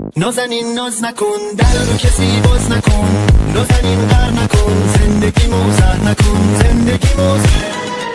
نازنین ناز نکن در رو کسی باز نکن نازنین غر نکن زندگی موزر نکن زندگی موزر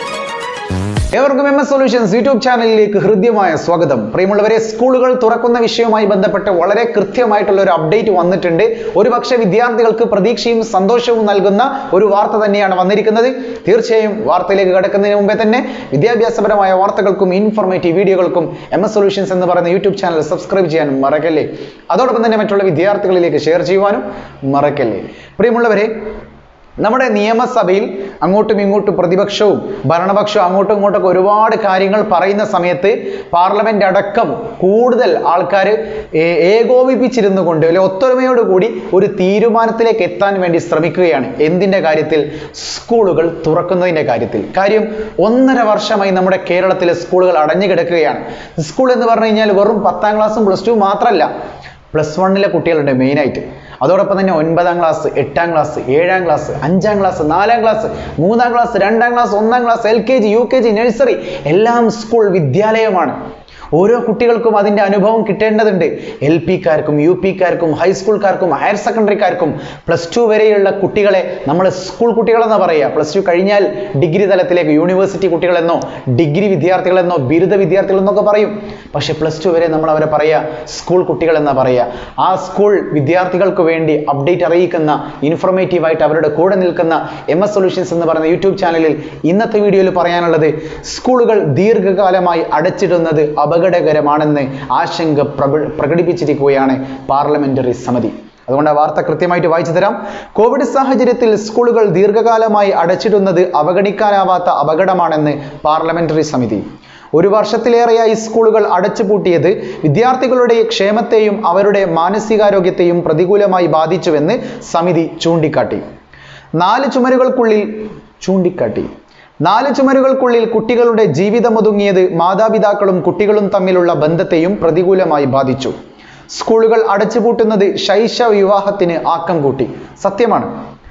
ഏവർക്കും M S solutions YouTube ചാനലിലേക്ക് ഹൃദ്യമായ സ്വാഗതം പ്രിയമുള്ളവരെ സ്കൂളുകൾ തുറക്കുന്ന വിഷയവുമായി ബന്ധപ്പെട്ട് വളരെ കൃത്യമായിട്ടുള്ള ഒരു അപ്ഡേറ്റ് വന്നിട്ടുണ്ട് ഒരുപക്ഷെ വിദ്യാർത്ഥികൾക്ക് പ്രതീക്ഷയും സന്തോഷവും നൽകുന്ന ഒരു വാർത്ത തന്നെയാണ് വന്നിരിക്കുന്നത് തീർച്ചയായും വാർത്തയിലേക്ക് കടക്കുന്നതിന് മുമ്പേ തന്നെ വിദ്യാഭ്യാസപരമായ വാർത്തകൾക്കും ഇൻഫോർമേറ്റീവ് വീഡിയോകൾക്കും എം എസ് സൊല്യൂഷൻസ് എന്ന് പറയുന്ന യൂട്യൂബ് ചാനൽ സബ്സ്ക്രൈബ് ചെയ്യാനും മറക്കല്ലേ അതോടൊപ്പം തന്നെ മറ്റുള്ള വിദ്യാർത്ഥികളിലേക്ക് ഷെയർ ചെയ്യുവാനും മറക്കല്ലേ പ്രിയമുള്ളവരെ നമ്മുടെ നിയമസഭയിൽ അങ്ങോട്ടും ഇങ്ങോട്ടും പ്രതിപക്ഷവും ഭരണപക്ഷവും അങ്ങോട്ടും ഇങ്ങോട്ടൊക്കെ ഒരുപാട് കാര്യങ്ങൾ പറയുന്ന സമയത്ത് പാർലമെന്റ് അടക്കം കൂടുതൽ ആൾക്കാർ ഏകോപിപ്പിച്ചിരുന്നു കൊണ്ട് അല്ലെ ഒത്തൊരുമയോടുകൂടി ഒരു തീരുമാനത്തിലേക്ക് എത്താൻ വേണ്ടി ശ്രമിക്കുകയാണ് എന്തിന്റെ കാര്യത്തിൽ സ്കൂളുകൾ തുറക്കുന്നതിന്റെ കാര്യത്തിൽ കാര്യം ഒന്നര വർഷമായി നമ്മുടെ കേരളത്തിലെ സ്കൂളുകൾ അടഞ്ഞു കിടക്കുകയാണ് സ്കൂൾ എന്ന് പറഞ്ഞു കഴിഞ്ഞാൽ വെറും പത്താം ക്ലാസ്സും പ്ലസ് ടു മാത്രമല്ല പ്ലസ് വണ്ണിലെ കുട്ടികളുണ്ട് മെയിനായിട്ട് അതോടൊപ്പം തന്നെ ഒൻപതാം ക്ലാസ് എട്ടാം ക്ലാസ് ഏഴാം ക്ലാസ് അഞ്ചാം ക്ലാസ് നാലാം ക്ലാസ് മൂന്നാം ക്ലാസ് രണ്ടാം ക്ലാസ് ഒന്നാം class L K G U K G nursery എല്ലാം സ്കൂൾ വിദ്യാലയമാണ് ഓരോ കുട്ടികൾക്കും അതിൻ്റെ അനുഭവം കിട്ടേണ്ടതുണ്ട് എൽ പിക്കാർക്കും യു പിക്കാർക്കും ഹൈസ്കൂൾക്കാർക്കും ഹയർ സെക്കൻഡറിക്കാർക്കും പ്ലസ് ടു വരെയുള്ള കുട്ടികളെ നമ്മൾ സ്കൂൾ കുട്ടികളെന്നാ പറയുക പ്ലസ് ടു കഴിഞ്ഞാൽ ഡിഗ്രി തലത്തിലേക്ക് യൂണിവേഴ്സിറ്റി കുട്ടികളെന്നോ ഡിഗ്രി വിദ്യാർത്ഥികളെന്നോ ബിരുദ വിദ്യാർത്ഥികളെന്നൊക്കെ പറയും പക്ഷെ പ്ലസ് ടു വരെ നമ്മൾ അവരെ പറയുക സ്കൂൾ കുട്ടികളെന്നാ പറയുക ആ സ്കൂൾ വിദ്യാർത്ഥികൾക്ക് വേണ്ടി അപ്ഡേറ്റ് അറിയിക്കുന്ന ഇൻഫോർമേറ്റീവ് ആയിട്ട് അവരുടെ കൂടെ നിൽക്കുന്ന എം എസ് സൊല്യൂഷൻസ് എന്ന് പറയുന്ന യൂട്യൂബ് ചാനലിൽ ഇന്നത്തെ വീഡിയോയിൽ പറയാനുള്ളത് സ്കൂളുകൾ ദീർഘകാലമായി അടച്ചിടുന്നത് അപകടകരമാണെന്ന് ആശങ്ക പ്രക- പ്രകടിപ്പിച്ചിരിക്കുകയാണ് പാർലമെന്ററി സമിതി അതുകൊണ്ട് ആ വാർത്ത കൃത്യമായിട്ട് വായിച്ചു തരാം കോവിഡ് സാഹചര്യത്തിൽ സ്കൂളുകൾ ദീർഘകാലമായി അടച്ചിടുന്നത് അവഗണിക്കാനാവാത്ത അപകടമാണെന്ന് പാർലമെന്ററി സമിതി ഒരു വർഷത്തിലേറെയായി സ്കൂളുകൾ അടച്ചുപൂട്ടിയത് വിദ്യാർത്ഥികളുടെ ക്ഷേമത്തെയും അവരുടെ മാനസികാരോഗ്യത്തെയും പ്രതികൂലമായി ബാധിച്ചുവെന്ന് സമിതി ചൂണ്ടിക്കാട്ടി നാല് ചുമരുകൾക്കുള്ളിൽ ചൂണ്ടിക്കാട്ടി നാല് ചുമരുകൾക്കുള്ളിൽ കുട്ടികളുടെ ജീവിതമൊതുങ്ങിയത് മാതാപിതാക്കളും കുട്ടികളും തമ്മിലുള്ള ബന്ധത്തെയും പ്രതികൂലമായി ബാധിച്ചു സ്കൂളുകൾ അടച്ചുപൂട്ടുന്നത് ശൈശവ വിവാഹത്തിന് ആക്കം കൂട്ടി സത്യമാണ്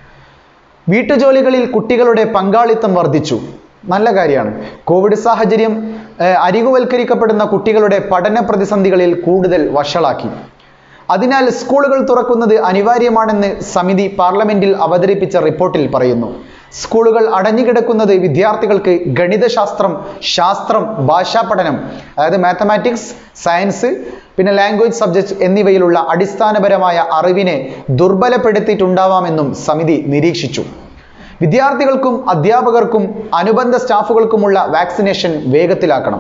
വീട്ടുജോലികളിൽ കുട്ടികളുടെ പങ്കാളിത്തം വർദ്ധിച്ചു നല്ല കാര്യമാണ് കോവിഡ് സാഹചര്യം ഏർ, അരികുവൽക്കരിക്കപ്പെടുന്ന കുട്ടികളുടെ പഠന പ്രതിസന്ധികളിൽ കൂടുതൽ വഷളാക്കി അതിനാൽ സ്കൂളുകൾ തുറക്കുന്നത് അനിവാര്യമാണെന്ന് സമിതി പാർലമെന്റിൽ അവതരിപ്പിച്ച റിപ്പോർട്ടിൽ പറയുന്നു സ്കൂളുകൾ അടഞ്ഞുകിടക്കുന്നത് വിദ്യാർത്ഥികൾക്ക് ഗണിതശാസ്ത്രം ശാസ്ത്രം ഭാഷാ പഠനം അതായത് മാത്തമാറ്റിക്സ് സയൻസ് പിന്നെ ലാംഗ്വേജ് സബ്ജക്ട് എന്നിവയിലുള്ള അടിസ്ഥാനപരമായ അറിവിനെ ദുർബലപ്പെടുത്തിയിട്ടുണ്ടാവാമെന്നും സമിതി നിരീക്ഷിച്ചു വിദ്യാർത്ഥികൾക്കും അധ്യാപകർക്കും അനുബന്ധ സ്റ്റാഫുകൾക്കുമുള്ള വാക്സിനേഷൻ വേഗത്തിലാക്കണം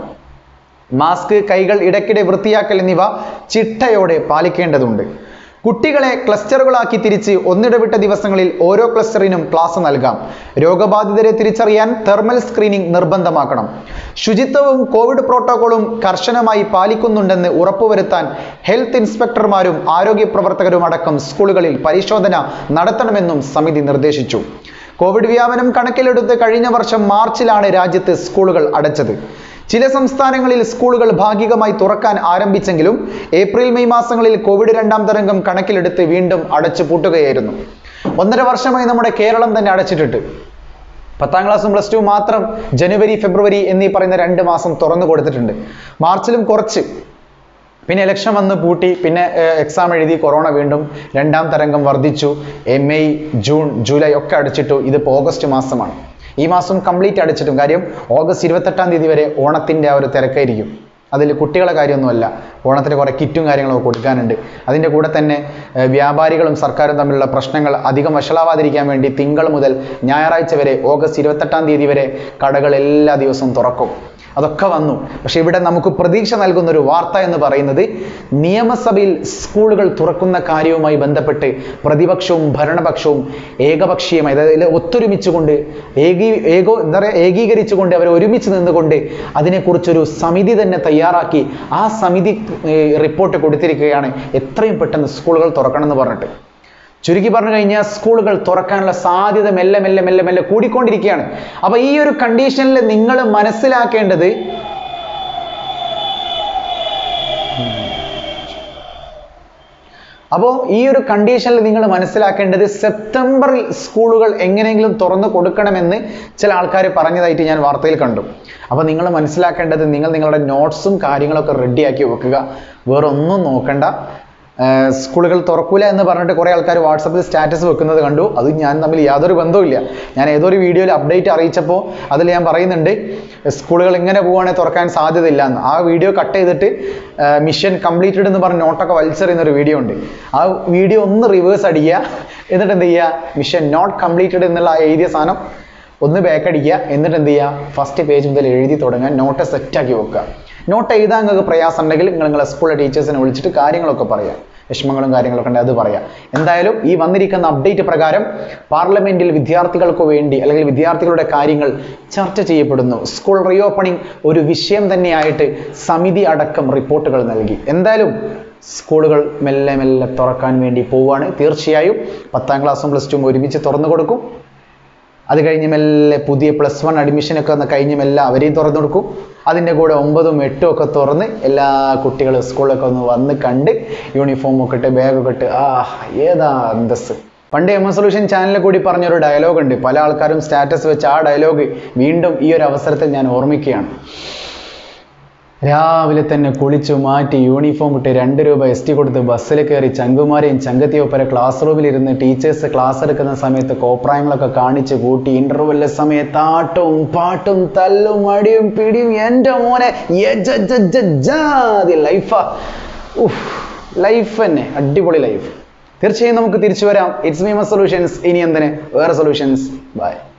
മാസ്ക് കൈകൾ ഇടയ്ക്കിടെ വൃത്തിയാക്കൽ എന്നിവ ചിട്ടയോടെ പാലിക്കേണ്ടതുണ്ട് കുട്ടികളെ ക്ലസ്റ്ററുകളാക്കി തിരിച്ച് ഒന്നിടവിട്ട ദിവസങ്ങളിൽ ഓരോ ക്ലസ്റ്ററിനും ക്ലാസ് നൽകാം രോഗബാധിതരെ തിരിച്ചറിയാൻ തെർമൽ സ്ക്രീനിംഗ് നിർബന്ധമാക്കണം ശുചിത്വവും കോവിഡ് പ്രോട്ടോകോളും കർശനമായി പാലിക്കുന്നുണ്ടെന്ന് ഉറപ്പുവരുത്താൻ ഹെൽത്ത് ഇൻസ്പെക്ടർമാരും ആരോഗ്യ പ്രവർത്തകരും അടക്കം സ്കൂളുകളിൽ പരിശോധന നടത്തണമെന്നും സമിതി നിർദ്ദേശിച്ചു കോവിഡ് വ്യാപനം കണക്കിലെടുത്ത് കഴിഞ്ഞ വർഷം മാർച്ചിലാണ് രാജ്യത്ത് സ്കൂളുകൾ അടച്ചത് ചില സംസ്ഥാനങ്ങളിൽ സ്കൂളുകൾ ഭാഗികമായി തുറക്കാൻ ആരംഭിച്ചെങ്കിലും ഏപ്രിൽ മെയ് മാസങ്ങളിൽ കോവിഡ് രണ്ടാം തരംഗം കണക്കിലെടുത്ത് വീണ്ടും അടച്ചു പൂട്ടുകയായിരുന്നു ഒന്നര വർഷമായി നമ്മുടെ കേരളം തന്നെ അടച്ചിട്ടിട്ട് പത്താം ക്ലാസ്സും പ്ലസ് ടു മാത്രം ജനുവരി ഫെബ്രുവരി എന്നീ പറയുന്ന രണ്ട് മാസം തുറന്നു കൊടുത്തിട്ടുണ്ട് മാർച്ചിലും കുറച്ച് പിന്നെ ഇലക്ഷൻ വന്ന് പൂട്ടി പിന്നെ എക്സാം എഴുതി കൊറോണ വീണ്ടും രണ്ടാം തരംഗം വർദ്ധിച്ചു എ, മെയ് ജൂൺ ജൂലൈ ഒക്കെ അടച്ചിട്ടു ഇതിപ്പോൾ ഓഗസ്റ്റ് മാസമാണ് ഈ മാസം കംപ്ലീറ്റ് അടച്ചിട്ടും കാര്യം ഓഗസ്റ്റ് ഇരുപത്തെട്ടാം തീയതി വരെ ഓണത്തിൻ്റെ ആ ഒരു തിരക്കായിരിക്കും അതിൽ കുട്ടികളെ കാര്യമൊന്നുമല്ല ഓണത്തിന് കുറേ കിറ്റും കാര്യങ്ങളൊക്കെ കൊടുക്കാനുണ്ട് അതിൻ്റെ കൂടെ തന്നെ ഏർ, വ്യാപാരികളും സർക്കാരും തമ്മിലുള്ള പ്രശ്നങ്ങൾ അധികം വഷളാവാതിരിക്കാൻ വേണ്ടി തിങ്കൾ മുതൽ ഞായറാഴ്ച വരെ ഓഗസ്റ്റ് ഇരുപത്തെട്ടാം തീയതി വരെ കടകൾ എല്ലാ ദിവസവും തുറക്കും അതൊക്കെ വന്നു പക്ഷെ ഇവിടെ നമുക്ക് പ്രതീക്ഷ നൽകുന്ന ഒരു വാർത്ത എന്ന് പറയുന്നത് നിയമസഭയിൽ സ്കൂളുകൾ തുറക്കുന്ന കാര്യവുമായി ബന്ധപ്പെട്ട് പ്രതിപക്ഷവും ഭരണപക്ഷവും ഏകപക്ഷീയമായി അതായത് ഒത്തൊരുമിച്ചുകൊണ്ട് ഏകീ ഏകോ എന്താ പറയുക ഏകീകരിച്ചുകൊണ്ട് അവർ ഒരുമിച്ച് നിന്നുകൊണ്ട് അതിനെക്കുറിച്ചൊരു സമിതി തന്നെ തയ്യാറാക്കി ആ സമിതി ഏർ, റിപ്പോർട്ട് കൊടുത്തിരിക്കുകയാണ് എത്രയും പെട്ടെന്ന് സ്കൂളുകൾ തുറക്കണം എന്ന് പറഞ്ഞിട്ട് ചുരുക്കി പറഞ്ഞു കഴിഞ്ഞാൽ സ്കൂളുകൾ തുറക്കാനുള്ള സാധ്യത മെല്ലെ മെല്ലെ മെല്ലെ മെല്ലെ കൂടിക്കൊണ്ടിരിക്കുകയാണ് അപ്പൊ ഈ ഒരു കണ്ടീഷനിൽ നിങ്ങൾ മനസ്സിലാക്കേണ്ടത് അപ്പോൾ ഈ ഒരു കണ്ടീഷനിൽ നിങ്ങൾ മനസ്സിലാക്കേണ്ടത് സെപ്റ്റംബറിൽ സ്കൂളുകൾ എങ്ങനെയെങ്കിലും തുറന്നു കൊടുക്കണമെന്ന് ചില ആൾക്കാർ പറഞ്ഞതായിട്ട് ഞാൻ വാർത്തയിൽ കണ്ടു അപ്പോൾ നിങ്ങൾ മനസ്സിലാക്കേണ്ടത് നിങ്ങൾ നിങ്ങളുടെ നോട്ട്സും കാര്യങ്ങളൊക്കെ റെഡിയാക്കി വെക്കുക വേറെ ഒന്നും നോക്കണ്ട ഏർ സ്കൂളുകൾ തുറക്കൂല എന്ന് പറഞ്ഞിട്ട് കുറേ ആൾക്കാർ വാട്സപ്പിൽ സ്റ്റാറ്റസ് വെക്കുന്നത് കണ്ടു അത് ഞാൻ തമ്മിൽ യാതൊരു ബന്ധവുമില്ല ഞാൻ ഏതോ ഒരു വീഡിയോയിൽ അപ്ഡേറ്റ് അറിയിച്ചപ്പോൾ അതിൽ ഞാൻ പറയുന്നുണ്ട് സ്കൂളുകൾ ഇങ്ങനെ പോവുകയാണെങ്കിൽ തുറക്കാൻ സാധ്യതയില്ല എന്ന് ആ വീഡിയോ കട്ട് ചെയ്തിട്ട് മിഷൻ കംപ്ലീറ്റഡ് എന്ന് പറഞ്ഞ് നോട്ടൊക്കെ വലിച്ചെറിയുന്ന ഒരു വീഡിയോ ഉണ്ട് ആ വീഡിയോ ഒന്ന് റിവേഴ്സ് അടിക്കുക എന്നിട്ട് എന്ത് ചെയ്യുക മിഷൻ നോട്ട് കംപ്ലീറ്റഡ് എന്നുള്ള ആ എഴുതിയ സാധനം ഒന്ന് ബാക്ക് അടിക്കുക എന്നിട്ട് എന്ത് ചെയ്യുക ഫസ്റ്റ് പേജ് മുതൽ എഴുതി തുടങ്ങാൻ നോട്ട് സെറ്റാക്കി വെക്കുക നോട്ട് എഴുതാൻ നിങ്ങൾക്ക് പ്രയാസം ഉണ്ടെങ്കിൽ നിങ്ങൾ നിങ്ങളെ സ്കൂളിലെ ടീച്ചേഴ്സിനെ വിളിച്ചിട്ട് കാര്യങ്ങളൊക്കെ പറയാം വിഷമങ്ങളും കാര്യങ്ങളൊക്കെ ഉണ്ടെങ്കിൽ അത് പറയാം എന്തായാലും ഈ വന്നിരിക്കുന്ന അപ്ഡേറ്റ് പ്രകാരം പാർലമെന്റിൽ വിദ്യാർത്ഥികൾക്ക് വേണ്ടി അല്ലെങ്കിൽ വിദ്യാർത്ഥികളുടെ കാര്യങ്ങൾ ചർച്ച ചെയ്യപ്പെടുന്നു സ്കൂൾ റീഓപ്പണിംഗ് ഒരു വിഷയം തന്നെയായിട്ട് സമിതി അടക്കം റിപ്പോർട്ടുകൾ നൽകി എന്തായാലും സ്കൂളുകൾ മെല്ലെ മെല്ലെ തുറക്കാൻ വേണ്ടി പോവുകയാണ് തീർച്ചയായും പത്താം ക്ലാസ്സും പ്ലസ് ടുവും ഒരുമിച്ച് തുറന്നു കൊടുക്കും അത് കഴിഞ്ഞ് മെല്ലെ പുതിയ പ്ലസ് വൺ അഡ്മിഷനൊക്കെ ഒന്ന് കഴിഞ്ഞ് മെല്ലെ അവരെയും തുറന്നു കൊടുക്കും അതിൻ്റെ കൂടെ ഒമ്പതും എട്ടും ഒക്കെ തുറന്ന് എല്ലാ കുട്ടികളും സ്കൂളിലൊക്കെ ഒന്ന് വന്ന് കണ്ട് യൂണിഫോം ഒക്കെ ഇട്ട് ബാഗൊക്കെ ഇട്ട് ആ ഏതാ അന്തസ് പണ്ട് എം എസ് സൊല്യൂഷൻ ചാനലിൽ കൂടി പറഞ്ഞൊരു ഡയലോഗ് ഉണ്ട് പല ആൾക്കാരും സ്റ്റാറ്റസ് വെച്ച് ആ ഡയലോഗ് വീണ്ടും ഈ ഒരു അവസരത്തിൽ ഞാൻ ഓർമ്മിക്കുകയാണ് രാവിലെ തന്നെ കുളിച്ചു മാറ്റി യൂണിഫോം ഇട്ട് രണ്ട് രൂപ എസ് ടി കൊടുത്ത് ബസ്സിൽ കയറി ചങ്കുമാരെയും ചങ്കത്തിയൊപ്പര ക്ലാസ് റൂമിൽ ഇരുന്ന് ടീച്ചേഴ്സ് ക്ലാസ് എടുക്കുന്ന സമയത്ത് കോപ്രായങ്ങളൊക്കെ കാണിച്ച് കൂട്ടി ഇന്റർവെല്ല് സമയത്ത് ആട്ടും പാട്ടും തല്ലും അടിയും പിടിയും എൻ്റെ മോനെ ലൈഫാ ലൈഫ് തന്നെ അടിപൊളി ലൈഫ് തീർച്ചയായും നമുക്ക് തിരിച്ചു വരാം ഇറ്റ്സ് മീമ സൊല്യൂഷൻസ് ഇനി എന്തിന് വേറെ സൊല്യൂഷൻസ് ബൈ